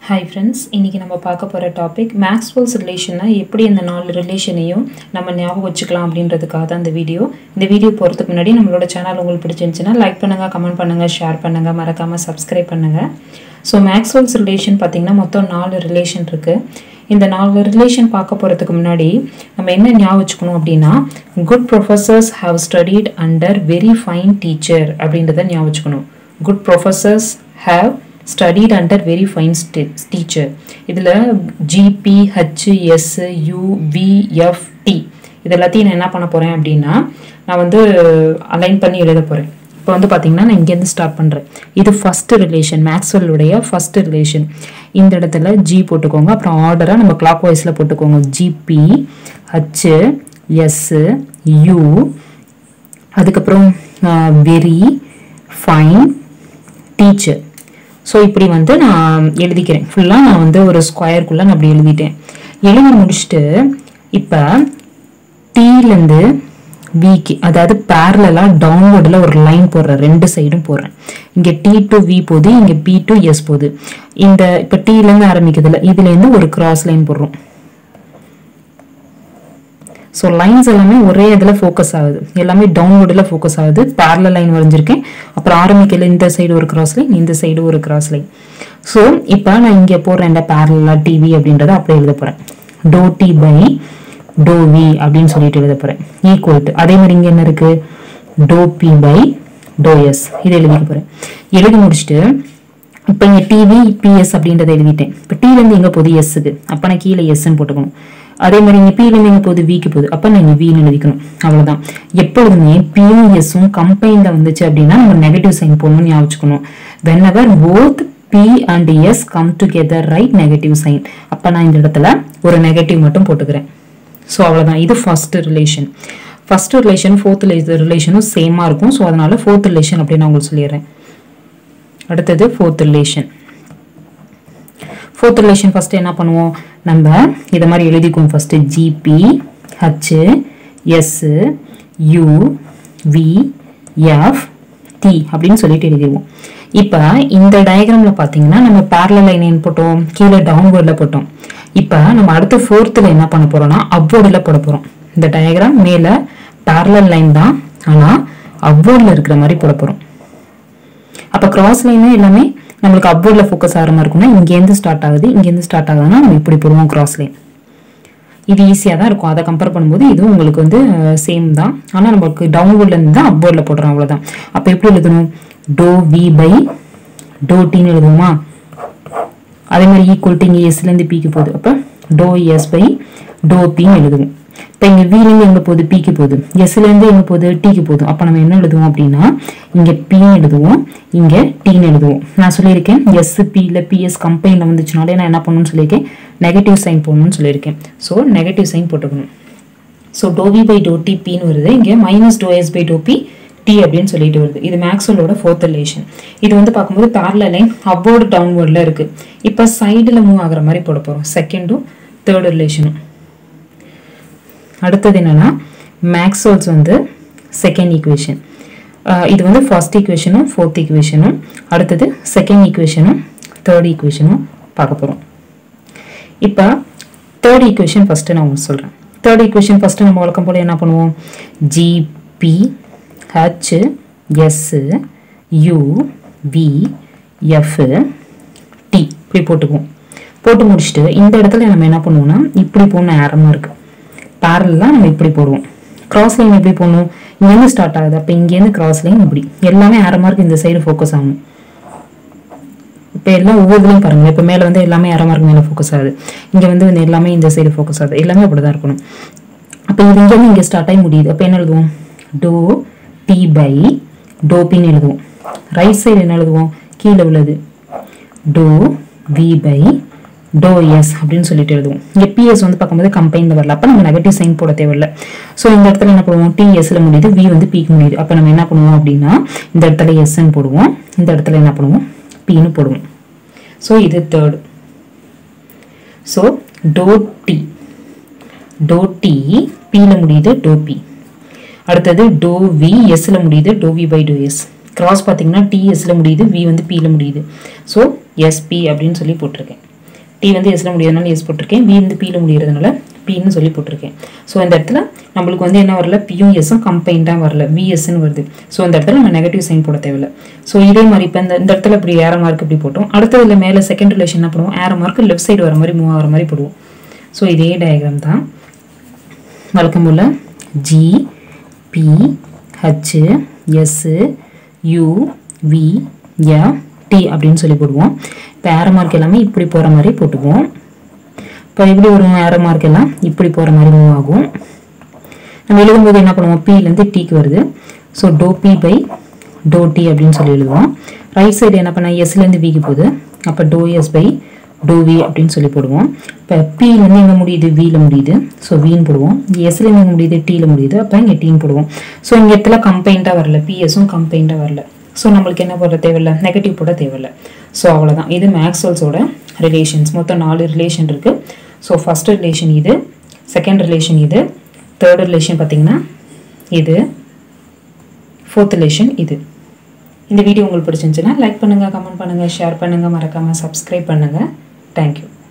hi friends இன்றைக்கி நம்ம பார்க்க போகிற டாபிக் மேக்ஸ்வெல்ஸ் ரிலேஷனை எப்படி இந்த நாலு ரிலேஷனையும் நம்ம ஞாபகம் வச்சுக்கலாம் அப்படின்றதுக்காக தான் இந்த வீடியோ இந்த வீடியோ போகிறதுக்கு முன்னாடி நம்மளோட சேனல் உங்களுக்கு பிடிச்சிருந்துச்சுன்னா லைக் பண்ணுங்கள் கமெண்ட் பண்ணுங்கள் ஷேர் பண்ணுங்கள் மறக்காமல் சப்ஸ்கிரைப் பண்ணுங்கள் ஸோ மேக்ஸ்வெல்ஸ் ரிலேஷன் பார்த்திங்கன்னா மொத்தம் நாலு ரிலேஷன் இருக்குது இந்த நாலு ரிலேஷன் பார்க்க போகிறதுக்கு முன்னாடி நம்ம என்ன ஞாபகம் வச்சுக்கணும் அப்படின்னா good professors have studied under very fine teacher அப்படின்றத ஞாபகம் வச்சுக்கணும் good professors have studied under very fine teacher இதில் GP H S U V F T இது எல்லாத்தையும் நான் என்ன பண்ண போகிறேன் அப்படின்னா நான் வந்து அலைன் பண்ணி எழுத போகிறேன் இப்போ வந்து பார்த்தீங்கன்னா நான் இங்கேருந்து ஸ்டார்ட் பண்ணுறேன் இது ஃபஸ்ட்டு ரிலேஷன் மேக்ஸ்வெல்லுடைய ஃபஸ்ட்டு ரிலேஷன் இந்த இடத்துல ஜி போட்டுக்கோங்க அப்புறம் ஆர்டராக நம்ம கிளாக் வைஸில் போட்டுக்கோங்க ஜிபி ஹச் எஸ் யூ அதுக்கப்புறம் வெரி ஃபைன் டீச்சர் ஸோ இப்படி வந்து நான் எழுதிக்கிறேன் ஃபுல்லாக நான் வந்து ஒரு ஸ்கொயருக்குள்ளே நான் அப்படி எழுதிட்டேன் எழுதி முடிச்சுட்டு இப்போ டீலேருந்து விக்கு அதாவது பேரலாக டவுன்வர்டில் ஒரு லைன் போடுறேன் ரெண்டு சைடும் போடுறேன் இங்கே டி டு வி போகுது இங்கே பி டு எஸ் போகுது இந்த இப்போ டீலேருந்து ஆரம்பிக்கிறதுல இதுலேருந்து ஒரு கிராஸ் லைன் போடுறோம் ஸோ லைன்ஸ் எல்லாமே ஒரே இதில் ஃபோக்கஸ் ஆகுது எல்லாமே டவுன்வர்டில் ஃபோக்கஸ் ஆகுது பேரல லைன் வரைஞ்சிருக்கேன் அப்புறம் ஆரம்பிக்கல இந்த சைடு ஒரு கிராஸ் லைன் இந்த சைடு ஒரு கிராஸ் லைன் ஸோ இப்போ நான் இங்கே போடுறேன் இந்த பேரலா டிவி அப்படின்றத அப்படியே எழுத போகிறேன் doe T by to V அப்படின்னு சொல்லிட்டு எழுத போகிறேன் ஈக்குவல் டு அதே மாதிரி இங்கே என்ன இருக்குது doe P by to S இதை எழுதிக்க போகிறேன் எழுதி முடிச்சுட்டு இப்போ இங்கே டிவி பிஎஸ் அப்படின்றத எழுதிட்டேன் இப்போ டீலேருந்து எங்கே போகுது எஸ்ஸுக்கு அப்போ நான் கீழே எஸ்ன்னு போட்டுக்கணும் அதே மாதிரி இங்கே பிலேருந்து எங்கே போகுது விக்கு போகுது அப்போ நான் இங்கே வின்னு எழுதிக்கணும் அவ்வளோதான் எப்பொழுதுமே பியும் எஸ்ஸும் கம்பைனில் வந்துச்சு அப்படின்னா நம்ம நெகட்டிவ் சைன் போடணும்னு ஞாபகம் வச்சுக்கணும் whenever both P and S come together right negative sign அப்போ நான் இந்த இடத்துல ஒரு நெகட்டிவ் மட்டும் போட்டுக்கிறேன் ஸோ அவ்வளோதான் இது first relation first relation fourth ரிலேஷனும் சேமாக இருக்கும் ஸோ அதனால ஃபோர்த் ரிலேஷன் அப்படின்னு நான் உங்களுக்கு சொல்லிடுறேன் அடுத்தது fourth relation fourth relation first என்ன பண்ணுவோம் நம்ம இதை மாதிரி எழுதிக்குவோம் first GP H S U V F T அப்படின்னு சொல்லிட்டு எழுதிடுவோம் இப்போ இந்த டயக்ராமில் பார்த்தீங்கன்னா நம்ம பேரல லைன் என்ன போட்டோம் கீழே டவுன்வேர்டில் போட்டோம் இப்போ நம்ம அடுத்த ஃபோர்த்தில் என்ன பண்ண போகிறோம்னா அப்வோர்டில் போட போகிறோம் இந்த டயக்ராம் மேலே பேரலல் லைன் தான் ஆனால் அப்வோர்டில் இருக்கிற மாதிரி போட போகிறோம் அப்போ கிராஸ் லைனு எல்லாமே நம்மளுக்கு அப்வோர்டில் ஃபோக்கஸ் ஆகிற மாதிரி இருக்கும்னா இங்கேருந்து ஸ்டார்ட் ஆகுது இங்கேருந்து ஸ்டார்ட் ஆகுதுன்னா நம்ம இப்படி போடுவோம் கிராஸ் லைன் இது ஈஸியாக தான் இருக்கும் அதை கம்பேர் பண்ணும்போது இதுவும் உங்களுக்கு வந்து சேம் தான் ஆனால் நமக்கு டவுன்வோர்ட்லேருந்து தான் அப்வோர்டில் போடுறோம் அவ்வளோதான் அப்போ எப்படி எழுதணும் டோ வி பை டோ டின்னு எழுதுவோமா அதே மாதிரி ஈக்குவல் டு இங்கே எஸ்லேருந்து பிக்கு போகுது அப்போ டோ எஸ் பை டோ பின்னு எழுதுவோம் இப்போ இங்கே விலேருந்து எங்கே போகுது பிக்கு போகுது எஸ்லேருந்து எங்கே போகுது டிக்கு போகுது அப்போ நம்ம என்ன எழுதுவோம் அப்படின்னா இங்கே பின்னு எழுதுவோம் இங்கே டின்னு எழுதுவோம் நான் சொல்லியிருக்கேன் எஸ் பியில் பிஎஸ் கம்பெனியில் வந்துச்சுனாலே நான் என்ன பண்ணணும்னு சொல்லியிருக்கேன் நெகட்டிவ் சைன் போடணும்னு சொல்லியிருக்கேன் ஸோ நெகட்டிவ் சைன் போட்டுக்கணும் so doe V by to T பின்னு வருது இங்கே minus doe S by doe P T அப்படின்னு சொல்லிட்டு வருது இது மேக்ஸ்வெல்லோட ஃபோர்த் ரிலேஷன் இது வந்து பார்க்கும்போது பேரல லைன் அப்வோர்டு டவுன்வோர்டில் இருக்குது இப்போ சைடில் மூவ் ஆகிற மாதிரி போட போகிறோம் செகண்டும் தேர்ட் ரிலேஷனும் அடுத்தது என்னன்னா மேக்ஸ்வெல்ஸ் வந்து செகண்ட் ஈக்குவேஷன் இது வந்து ஃபர்ஸ்ட் ஈக்குவேஷனும் ஃபோர்த் ஈக்குவேஷனும் அடுத்தது செகண்ட் ஈக்குவேஷனும் தேர்ட் ஈக்குவேஷனும் பார்க்க போகிறோம் இப்போ தேர்ட் ஈக்குவேஷன் ஃபஸ்ட்டு நான் உங்களுக்கு சொல்கிறேன் தேர்ட் ஈக்குவேஷன் ஃபஸ்ட்டு நம்ம வழக்கம் போல் என்ன பண்ணுவோம் G P H S U V F T இப்படி போட்டுக்குவோம் போட்டு முடிச்சுட்டு இந்த இடத்துல நம்ம என்ன பண்ணுவோம்னா இப்படி போன ஆரமாக இருக்குது பேரலாம் நம்ம இப்படி போடுவோம் கிராஸ் லைன் எப்படி போடணும் இங்கேருந்து ஸ்டார்ட் ஆகுது அப்போ இங்கேருந்து கிராஸ் லைன் இப்படி எல்லாமே அரை மார்க் இந்த சைடு ஃபோக்கஸ் ஆகணும் இப்போ எல்லாம் ஒவ்வொருலையும் பாருங்கள் இப்போ மேலே வந்து எல்லாமே அரை மார்க் மேலே ஃபோக்கஸ் ஆகுது இங்கே வந்து இந்த எல்லாமே இந்த சைடு ஃபோக்கஸ் ஆகுது எல்லாமே அப்படி தான் இருக்கணும் அப்போ இது இங்கேருந்து இங்கே ஸ்டார்ட் ஆகி முடியுது அப்போ என்ன எழுதுவோம் டோ டி பை டோ பின்னு எழுதுவோம் ரைட் சைடு என்ன எழுதுவோம் கீழே உள்ளது டோ வி பை டோ எஸ் அப்படின்னு சொல்லிட்டு எழுதுவோம் இங்கே பிஎஸ் வந்து பார்க்கும்போது கம்பைனில் வரல அப்போ நம்ம நெகட்டிவ் சைன் போட தேவையில்லை ஸோ இந்த இடத்துல என்ன பண்ணுவோம் டிஎஸ்ல முடியுது வி வந்து பிக்கு முடியுது அப்போ நம்ம என்ன பண்ணுவோம் அப்படின்னா இந்த இடத்துல எஸ்ன்னு போடுவோம் இந்த இடத்துல என்ன பண்ணுவோம் பின்னு போடுவோம் ஸோ இது தேர்டு ஸோ டோ டி டோ டி பியில் முடியுது டோ பி அடுத்தது டோ வி எஸ்ல முடியுது டோ V by to S cross பார்த்தீங்கன்னா டிஎஸ்ல முடியுது வி வந்து பியில் முடியுது ஸோ எஸ்பி அப்படின்னு சொல்லி போட்டிருக்கேன் டி வந்து எஸ்ல முடியாதனால எஸ் போட்டிருக்கேன் பி வந்து பியில் முடியறதுனால பின்னு சொல்லி போட்டிருக்கேன் ஸோ இந்த இடத்துல நம்மளுக்கு வந்து என்ன வரல பியும் எஸ்ஸும் கம்பைண்டாக வரல விஎஸ்ன்னு வருது ஸோ இந்த இடத்துல நம்ம நெகட்டிவ் சைன் போட தேவையில்ல ஸோ இதே மாதிரி இப்போ இந்த இந்த இடத்துல இப்படி ஏற மார்க் இப்படி போட்டோம் அடுத்ததுல மேலே செகண்ட் ரிலேஷன் என்ன பண்ணுவோம் ஏற மார்க் லெஃப்ட் சைடு வர மாதிரி மூவ் ஆகிற மாதிரி போடுவோம் ஸோ இதே டயக்ராம் தான் வழக்கம் போல் G P H S U V F T அப்படின்னு சொல்லி போடுவோம் இப்போ ஏற மார்க் எல்லாமே இப்படி போகிற மாதிரி போட்டுக்குவோம் இப்போ இப்படி ஒரு ஏற மார்க் எல்லாம் இப்படி போகிற மாதிரி மூவ் ஆகும் நம்ம எழுதும்போது என்ன பண்ணுவோம் பிலேருந்து டிக்கு வருது ஸோ டோ பி பை டோ டி அப்படின்னு சொல்லி எழுதுவோம் ரைட் சைடு என்ன பண்ண எஸ்லேருந்து விக்கு போகுது அப்போ to S by to V அப்படின்னு சொல்லி போடுவோம் இப்போ பியில் வந்து எங்கே முடியுது வியில் முடியுது ஸோ வின்னு போடுவோம் எஸ்ல எங்கே முடியுது டியில் முடியுது அப்போ இங்கே டீன்னு போடுவோம் ஸோ இங்கே இடத்துல கம்பைண்டாக வரல பிஎஸும் கம்பைண்டாக வரல ஸோ நம்மளுக்கு என்ன போட தேவையில்ல நெகட்டிவ் போட தேவையில்ல ஸோ அவ்வளோதான் இது மேக்ஸ்வெல்ஸோட ரிலேஷன்ஸ் மொத்தம் நாலு ரிலேஷன் இருக்குது ஸோ ஃபஸ்ட் ரிலேஷன் இது செகண்ட் ரிலேஷன் இது தேர்ட் ரிலேஷன் பார்த்தீங்கன்னா இது ஃபோர்த் ரிலேஷன் இது இந்த வீடியோ உங்களுக்கு பிடிச்சிருந்துச்சுன்னா லைக் பண்ணுங்கள் கமெண்ட் பண்ணுங்கள் ஷேர் பண்ணுங்கள் மறக்காமல் சப்ஸ்கிரைப் பண்ணுங்கள் தேங்க்யூ